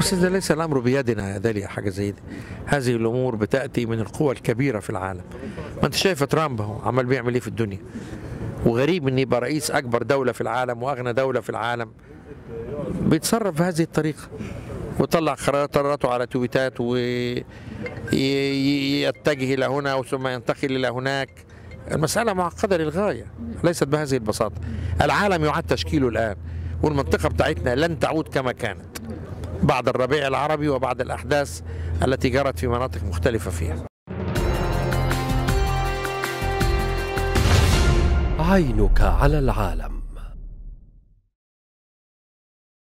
بس ده ليس الامر بيدنا يا داليا حاجه زي دي هذه الامور بتاتي من القوى الكبيره في العالم ما انت شايف ترامب اهو عمال بيعمل ايه في الدنيا وغريب ان يبقى رئيس اكبر دوله في العالم واغنى دوله في العالم بيتصرف بهذه الطريقه ويطلع قراراته على تويتات ويتجه الى هنا ثم ينتقل الى هناك المسألة معقدة للغاية ليست بهذه البساطة العالم يعاد تشكيله الآن والمنطقة بتاعتنا لن تعود كما كانت بعد الربيع العربي وبعد الأحداث التي جرت في مناطق مختلفة فيها عينك على العالم